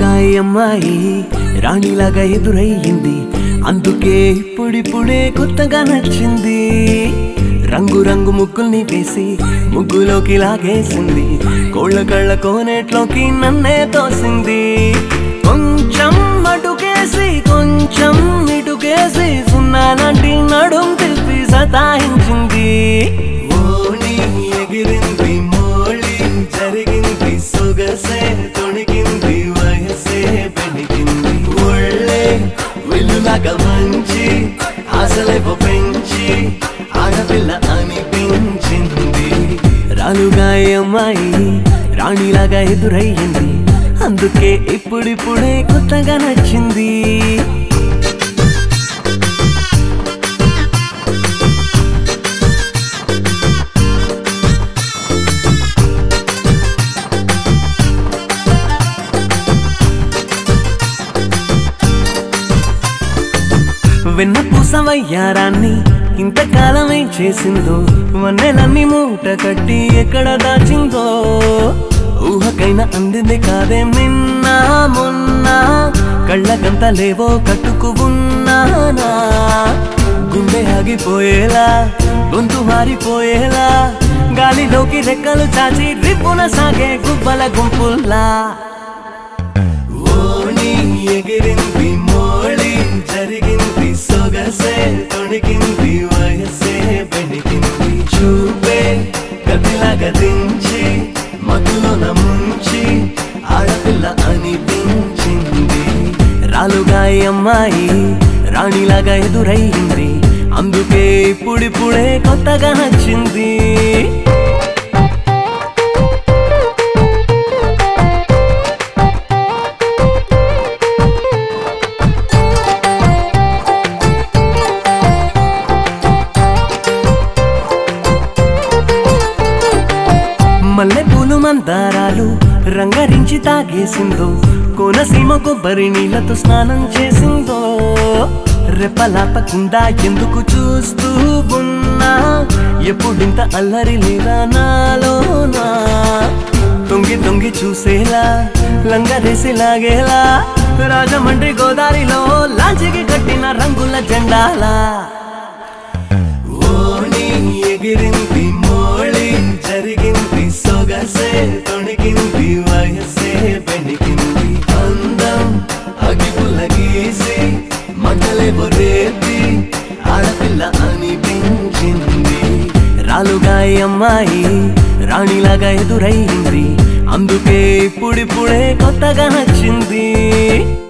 రాలుగా ఈ అమ్మాయి రాణిలాగా ఎదురయ్యింది అందుకే ఇప్పుడిప్పుడే కొత్తగా నచ్చింది రంగు రంగు ముగ్గుల్ని వేసి ముగ్గులోకి లాగేసింది కోళ్ళ కళ్ళ కోనేట్లోకి నన్నే తోసింది కొంచెం అటుకేసి కొంచెం ఇటుకేసి సున్నా లాంటి నడుం తిప్పి సతాయించింది ఓణి ఎగిరింది మోళి జరిగింది సొగసే తొణికింది వయసే పెణికింది ఒళ్ళే విల్లులాగా మంచి ఆశలేవో పెంచి ఆడపిల్ల అనిపించింది రాలుగా ఈ అమ్మాయి రాణిలాగా ఎదురయ్యింది అందుకే ఇప్పుడిప్పుడే కొత్తగా నచ్చింది వెన్న పూసవయ్యారాన్ని ఇంతకాలం ఏం చేసిందో వన్నెలన్నీ మూట కట్టి ఎక్కడ దాచిందో ఊహకైనా అందింది కాదే నిన్న మొన్న కళ్ళకంత లేవో కట్టుకు ఉన్నానా గుండె ఆగిపోయేలా గొంతు మారిపోయేలా గాలిలోకి రెక్కలు చాచి రిప్పున సాగే గుబ్బల గుంపుల్లా ఓణి ఎగిరింది మోళి జరిగింది సొగసే తొణికింది వయసే బెణికింది చూపే గదిలాగా దించి మధులోన ముంచి ఆడపిల్ల అనిపించింది రాలుగా ఈ అమ్మాయి రాణిలాగా ఎదురయ్యింది అందుకే ఇప్పుడిప్పుడే కొత్తగా నచ్చింది మల్లె పూలు మందారాలు రంగరించి తాగేసిందో కోనసీమ కొబ్బరి నీళ్ళతో స్నానం చేసిందో రెప్పలాపకుండా ఎందుకు చూస్తూ ఉన్నా ఎప్పుడింత అల్లరి లేదా నాలోనా తొంగి తొంగి చూసేలా లంగరేసి లాగేలా రాజమండ్రి గోదావరిలో లాంచికి కట్టిన రంగుల జెండాలా ఓణి ఎగిరింది మోళి జరిగింది సొగసే తొణికింది వయసే బెణికింది అందం అగిపుల గీసి మంటలేవో రేపి ఆడపిల్ల అనిపించింది రాలుగా ఈ అమ్మాయి రాణిలాగా ఎదురయ్యింది అందుకే ఇప్పుడిప్పుడే కొత్తగా నచ్చింది